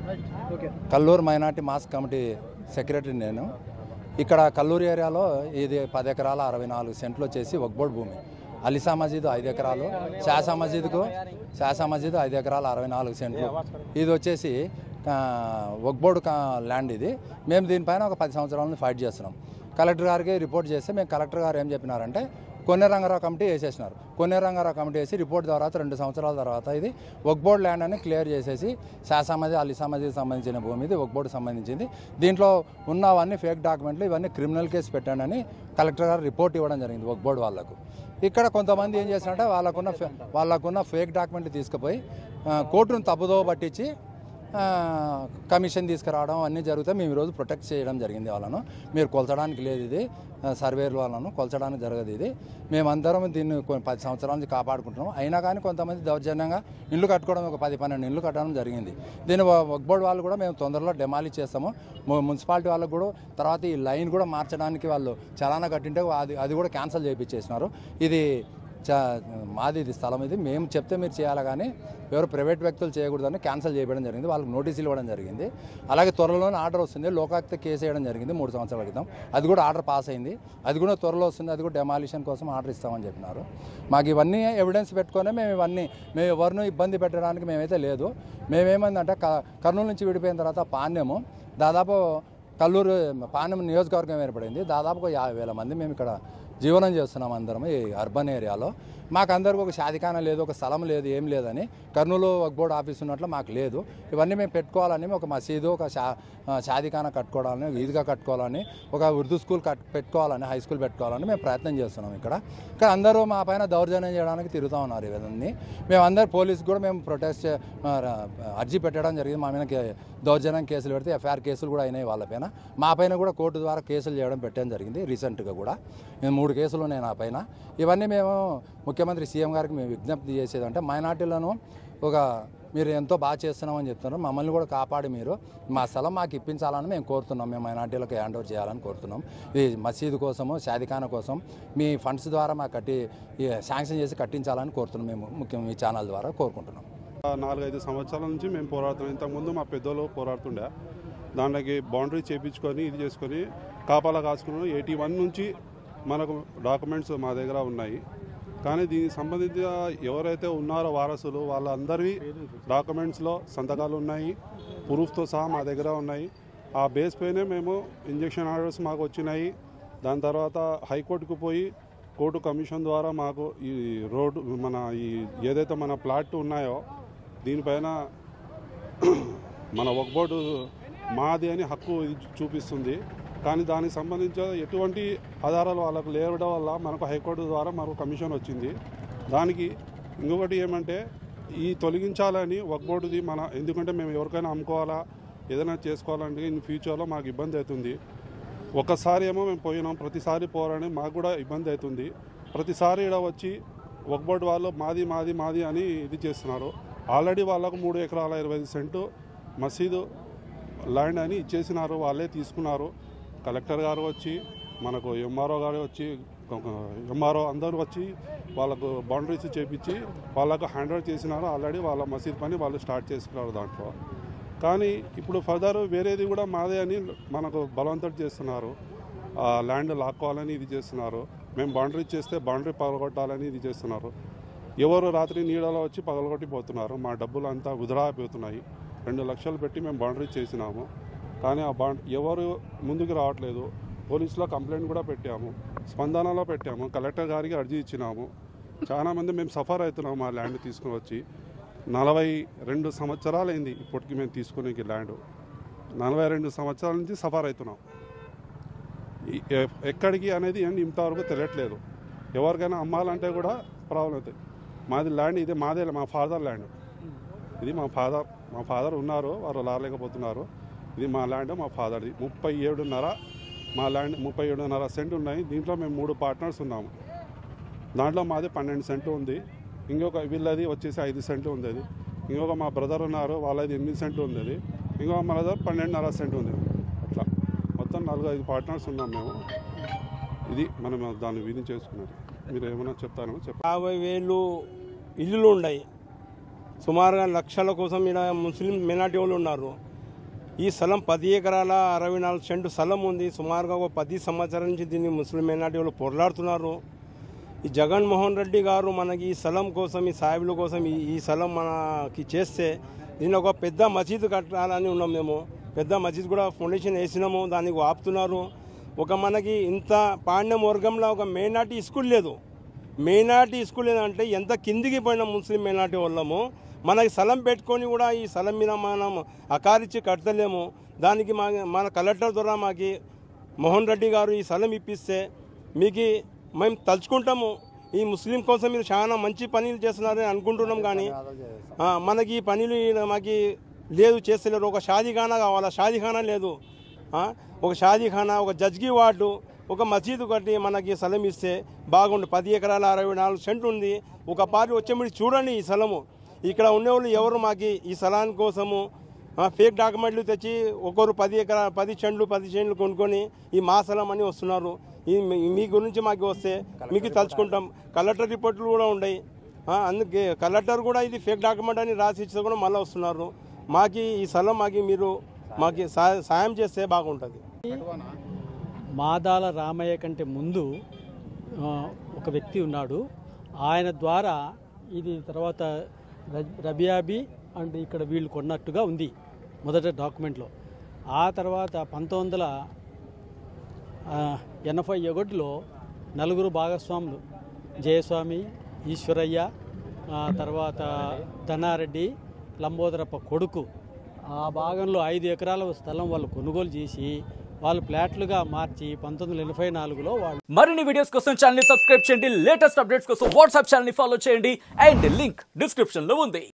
Kalluru minority mosque committee secretary నేను ఇక్కడ కల్లూరు ఏరియాలో ఇది పది ఎకరాల అరవై నాలుగు సెంట్లు వచ్చేసి ఒక్బోర్డ్ భూమి అలిసా మసీద్ ఐదు ఎకరాలు శాసా మసీద్కు శాసా మసీద్ ఐదు ఎకరాల అరవై నాలుగు సెంట్లు ఇది వచ్చేసి ఆ, ఒక్బోర్డు కా- ల్యాండ్ ఇది మేము దీనిపైన ఒక పది సంవత్సరాల నుంచి ఫైట్ చేస్తున్నాం కలెక్టర్ గారికి రిపోర్ట్ చేస్తే మేము కలెక్టర్ గారు ఏం చెప్పినారంటే కొన్నే రంగారావు కమిటీ వేసేసినారు కొన్నే రంగారావు కమిటీ వేసి రిపోర్ట్ తర్వాత రెండు సంవత్సరాల తర్వాత ఇది ఒక్బోర్డ్ ల్యాండ్ అని క్లియర్ చేసేసి శాసమది అలీసామదికి సంబంధించిన భూమి ఇది ఒక్బోర్డు సంబంధించింది దీంట్లో ఉన్నవన్నీ ఫేక్ డాక్యుమెంట్లు ఇవన్నీ క్రిమినల్ కేసు పెట్టండి అని కలెక్టర్ గారు రిపోర్ట్ ఇవ్వడం జరిగింది ఒక్బోర్డు వాళ్ళకు ఇక్కడ కొంతమంది ఏం చేస్తారంటే వాళ్ళకున్న ఫే- వాళ్ళకున్న ఫేక్ డాక్యుమెంట్లు తీసుకుపోయి ఆ, కోర్టును తప్పుదో పట్టించి ఆ, కమిషన్ తీసుకురావడం అన్నీ జరుగుతాయి మేము ఈరోజు ప్రొటెక్ట్ చేయడం జరిగింది వాళ్ళను మీరు కొలచడానికి లేదు ఇది ఆ, సర్వేలు వాళ్ళను కొలచడానికి జరగదు ఇది మేమందరం దీన్ని కొన్ని పది సంవత్సరాల నుంచి కాపాడుకుంటున్నాం అయినా కానీ కొంతమంది దౌర్జన్యంగా ఇల్లు కట్టుకోవడం ఒక పది పన్నెండు ఇల్లు కట్టడం జరిగింది దీని ఒక్బోర్డ్ వాళ్ళు కూడా మేము తొందరలో డెమాలిష్ చేస్తాము ము- మున్సిపాలిటీ వాళ్ళకు కూడా తర్వాత ఈ లైన్ కూడా మార్చడానికి వాళ్ళు చలానా కట్టింటే అది అది కూడా క్యాన్సిల్ చేయించేసినారు ఇది చా మాది ఇది స్థలం ఇది మేము చెప్తే మీరు చేయాలి కానీ ఎవరు ప్రైవేట్ వ్యక్తులు చేయకూడదని క్యాన్సిల్ చేయడం జరిగింది వాళ్ళకి నోటీసులు ఇవ్వడం జరిగింది అలాగే త్వరలోనే ఆర్డర్ వస్తుంది లోకాయుక్త కేసు వేయడం జరిగింది మూడు సంవత్సరాల క్రితం అది కూడా ఆర్డర్ పాస్ అయింది అది కూడా త్వరలో వస్తుంది అది కూడా డెమాలిషన్ కోసం ఆర్డర్ ఇస్తామని చెప్పినారు మాకు ఇవన్నీ ఎవిడెన్స్ పెట్టుకొని మేము ఇవన్నీ మేము ఎవరినూ ఇబ్బంది పెట్టడానికి మేమైతే లేదు మేమేమైందంటే క- కర్నూలు నుంచి విడిపోయిన తర్వాత పాణ్యము దాదాపు కల్లూరు పాణ్యం నియోజకవర్గం ఏర్పడింది దాదాపు ఒక యాభై వేల మంది మేము ఇక్కడ జీవనం చేస్తున్నాం అందరం ఈ అర్బన్ ఏరియాలో మాకు అందరికీ ఒక షాదిఖాన లేదు ఒక స్థలం లేదు ఏం లేదని కర్నూలు ఒక బోర్డు ఆఫీస్ ఉన్నట్లు మాకు లేదు ఇవన్నీ మేము పెట్టుకోవాలని ఒక మసీదు ఒక షా ఆ, షాదిఖాన కట్టుకోవాలని ఈద్గా కట్టుకోవాలని ఒక ఉర్దూ స్కూల్ కట్ పెట్టుకోవాలని హై స్కూల్ పెట్టుకోవాలని మేము ప్రయత్నం చేస్తున్నాం ఇక్కడ ఇక్కడ అందరూ మా పైన దౌర్జన్యం చేయడానికి తిరుగుతూ ఉన్నారు ఇవన్నీ మేము అందరు పోలీసు కూడా మేము ప్రొటెస్ట్ చే- ఆ, అర్జీ పెట్టడం జరిగింది మా మీద కే- దౌర్జన్యం కేసులు పెడితే ఎఫ్ఐఆర్ కేసులు కూడా అయినాయి వాళ్ళ పైన మా పైన కూడా కోర్టు ద్వారా కేసులు చేయడం పెట్టడం జరిగింది రీసెంట్గా కూడా మేము మూడు కేసులు ఉన్నాయి నా పైన ఇవన్నీ మేము ముఖ్యమంత్రి సీఎం గారికి మేము విజ్ఞప్తి చేసేదంటే మైనార్టీలను ఒక మీరు ఎంతో బాగా చేస్తున్నామని చెప్తున్నారు మమ్మల్ని కూడా కాపాడి మీరు మా స్థలం మాకు ఇప్పించాలని మేము కోరుతున్నాం మేము మైనార్టీలకు హ్యాండ్ ఓవర్ చేయాలని కోరుతున్నాం ఈ మసీదు కోసము షాదిఖాన కోసం మీ ఫండ్స్ ద్వారా మాకు కట్టి ఈ శాంక్షన్ చేసి కట్టించాలని కోరుతున్నాం మేము ముఖ్యం మీ ఛానల్ ద్వారా కోరుకుంటున్నాం నాలుగైదు సంవత్సరాల నుంచి మేము పోరాడుతున్నాం ఇంతకుముందు మా పెద్దోళ్ళు పోరాడుతుండే దాంట్లోకి బౌండరీ చేపించుకొని ఇది చేసుకొని కాపాలా కాసుకున్నాం ఎయిటీ వన్ నుంచి మనకు డాక్యుమెంట్స్ మా దగ్గర ఉన్నాయి కానీ దీనికి సంబంధించిన ఎవరైతే ఉన్నారో వారసులు వాళ్ళందరివి డాక్యుమెంట్స్లో సంతకాలు ఉన్నాయి ప్రూఫ్తో సహా మా దగ్గర ఉన్నాయి ఆ బేస్ పైనే మేము ఇంజక్షన్ ఆర్డర్స్ మాకు వచ్చినాయి దాని తర్వాత హైకోర్టుకు పోయి కోర్టు కమిషన్ ద్వారా మాకు ఈ రోడ్డు మన ఈ ఏదైతే మన ప్లాట్ ఉన్నాయో దీనిపైన మన ఒక బోర్డు మాది అని హక్కు ఇది చూపిస్తుంది కానీ దానికి సంబంధించిన ఎటువంటి ఆధారాలు వాళ్ళకు లేవడం వల్ల మనకు హైకోర్టు ద్వారా మనకు కమిషన్ వచ్చింది దానికి ఇంకొకటి ఏమంటే ఈ తొలగించాలని ఒక బోర్డుది మన ఎందుకంటే మేము ఎవరికైనా అమ్ముకోవాలా ఏదైనా చేసుకోవాలంటే ఇన్ ఫ్యూచర్లో మాకు ఇబ్బంది అవుతుంది ఒకసారి ఏమో మేము పోయినాం ప్రతిసారి పోరాని మాకు కూడా ఇబ్బంది అవుతుంది ప్రతిసారి ఇక్కడ వచ్చి ఒక బోర్డు వాళ్ళు మాది మాది మాది అని ఇది చేస్తున్నారు ఆల్రెడీ వాళ్ళకు మూడు ఎకరాల ఇరవై ఐదు సెంటు మసీదు ల్యాండ్ అని ఇచ్చేసినారు వాళ్ళే తీసుకున్నారు కలెక్టర్ గారు వచ్చి మనకు ఎంఆర్ఓ గారు వచ్చి ఎంఆర్ఓ అందరూ వచ్చి వాళ్ళకు బౌండరీస్ చేపించి వాళ్ళకు హ్యాండ్ ఓవర్ చేసినారు ఆల్రెడీ వాళ్ళ మసీద్ పని వాళ్ళు స్టార్ట్ చేసుకున్నారు దాంట్లో కానీ ఇప్పుడు ఫర్దర్ వేరేది కూడా మాదే అని మనకు బలవంతం చేస్తున్నారు ఆ ల్యాండ్ లాక్కోవాలని ఇది చేస్తున్నారు మేము బౌండరీ చేస్తే బౌండరీ పగలగొట్టాలని ఇది చేస్తున్నారు ఎవరు రాత్రి నీడలో వచ్చి పగలగొట్టి పోతున్నారు మా డబ్బులు అంతా వృధా అయిపోతున్నాయి రెండు లక్షలు పెట్టి మేము బౌండరీ చేసినాము కానీ ఆ బాండ్ ఎవరు ముందుకు రావట్లేదు పోలీసులో కంప్లైంట్ కూడా పెట్టాము స్పందనలో పెట్టాము కలెక్టర్ గారికి అర్జీ ఇచ్చినాము చాలామంది మేము సఫర్ అవుతున్నాము ఆ ల్యాండ్ తీసుకుని వచ్చి నలభై రెండు సంవత్సరాలైంది ఇప్పటికి మేము తీసుకునే ల్యాండ్ నలభై రెండు సంవత్సరాల నుంచి సఫర్ అవుతున్నాం ఈ- ఎ- ఎక్కడికి అనేది ఏంటి ఇంతవరకు తెలియట్లేదు ఎవరికైనా అమ్మాలంటే కూడా ప్రాబ్లం అవుతుంది మాది ల్యాండ్ ఇది మాదే మా ఫాదర్ ల్యాండ్ ఇది మా ఫాదర్ మా ఫాదర్ ఉన్నారు వారు రాలేకపోతున్నారు ఇది మా ల్యాండ్ మా ఫాదర్ది ముప్పై ఏడున్నర మా ల్యాండ్ ముప్పై ఏడున్నర సెంట్ ఉన్నాయి దీంట్లో మేము మూడు పార్ట్నర్స్ ఉన్నాము దాంట్లో మాది పన్నెండు సెంటు ఉంది ఇంకొక వీళ్ళది వచ్చేసి ఐదు సెంటు ఉంది అది ఇంకొక మా బ్రదర్ ఉన్నారు వాళ్ళది ఎనిమిది సెంటు ఉంది అది ఇంకొక మా బ్రదర్ పన్నెండున్నర సెంటు ఉంది అట్లా మొత్తం నాలుగు ఐదు పార్ట్నర్స్ ఉన్నాం మేము ఇది మనం దాన్ని విధి చేసుకున్నది మీరు ఏమైనా చెప్తారేమో చెప్పండి యాభై వేలు ఇల్లులు ఉన్నాయి సుమారుగా లక్షల కోసం ఇక్కడ ముస్లిం మైనార్టీ వాళ్ళు ఉన్నారు ఈ స్థలం పది ఎకరాల అరవై నాలుగు సెంటు స్థలం ఉంది సుమారుగా ఒక పది సంవత్సరాల నుంచి దీన్ని ముస్లిం మైనార్టీ వాళ్ళు పోరాడుతున్నారు ఈ జగన్మోహన్ రెడ్డి గారు మనకి ఈ స్థలం కోసం ఈ సాయిబుల కోసం ఈ ఈ స్థలం మనకి చేస్తే దీన్ని ఒక పెద్ద మసీదు కట్టాలని ఉన్నాం మేము పెద్ద మసీద్ కూడా ఫౌండేషన్ వేసినాము దానికి ఆపుతున్నారు ఒక మనకి ఇంత పాండ్యం వర్గంలో ఒక మైనార్టీ స్కూల్ లేదు మైనార్టీ స్కూల్ ఏంటంటే ఎంత కిందికి పోయిన ముస్లిం మైనార్టీ వాళ్ళము మనకి స్థలం పెట్టుకొని కూడా ఈ స్థలం మీద మనం అకారిచ్చి కడతలేము దానికి మా మన కలెక్టర్ ద్వారా మాకి మోహన్ రెడ్డి గారు ఈ స్థలం ఇప్పిస్తే మీకు మేము తలుచుకుంటాము ఈ ముస్లిం కోసం మీరు చాలా మంచి పనులు చేస్తున్నారని అనుకుంటున్నాం కానీ ఆ, మనకి ఈ పనులు ఈయన మాకి లేదు చేస్తలేరు ఒక షాదీఖానా కావాలా షాదీఖానా లేదు ఆ, ఒక షాదీఖానా ఒక జడ్జి వార్డు ఒక మసీదు కట్టి మనకి స్థలం ఇస్తే బాగుండు పది ఎకరాల అరవై నాలుగు సెంట్లు ఉంది ఒక పారి వచ్చే మీరు చూడండి ఈ స్థలము ఇక్కడ ఉండేవాళ్ళు ఎవరు మాకు ఈ స్థలాని కోసము ఆ, ఫేక్ డాక్యుమెంట్లు తెచ్చి ఒకరు పది ఎకరా పది చెండ్లు పది చెండ్లు కొనుక్కొని ఈ మా స్థలం అని వస్తున్నారు ఈ మీ- మీ గురించి మాకు వస్తే మీకు తలుచుకుంటాం కలెక్టర్ రిపోర్ట్లు కూడా ఉన్నాయి ఆ, అందుకే కలెక్టర్ కూడా ఇది ఫేక్ డాక్యుమెంట్ అని రాసి ఇస్తే కూడా మళ్ళీ వస్తున్నారు మాకు ఈ స్థలం మాకు మీరు మాకు సా- సాయం చేస్తే బాగుంటుంది మాదాల రామయ్య కంటే ముందు ఆ, ఒక వ్యక్తి ఉన్నాడు ఆయన ద్వారా ఇది తర్వాత ర- రబియాబి అండ్ ఇక్కడ వీళ్ళు కొన్నట్టుగా ఉంది మొదట డాక్యుమెంట్లో ఆ తర్వాత పంతొమ్మిది వందల ఆ, ఎనభై ఒకటిలో నలుగురు భాగస్వాములు జయస్వామి ఈశ్వరయ్య ఆ తర్వాత ధనారెడ్డి లంబోదరప్ప కొడుకు ఆ భాగంలో ఐదు ఎకరాల స్థలం వాళ్ళు కొనుగోలు చేసి వాళ్ళు ఫ్లాట్లుగా మార్చి పంతొమ్మిది వందల ఎనభై నాలుగులో వాళ్ళు మరిన్ని వీడియోస్ కోసం ఛానల్ ని సబ్స్క్రైబ్ చేయండి లేటెస్ట్ అప్డేట్స్ కోసం వాట్సాప్ ఛానల్ ని ఫాలో చేయండి అండ్ లింక్ డిస్క్రిప్షన్ లో ఉంది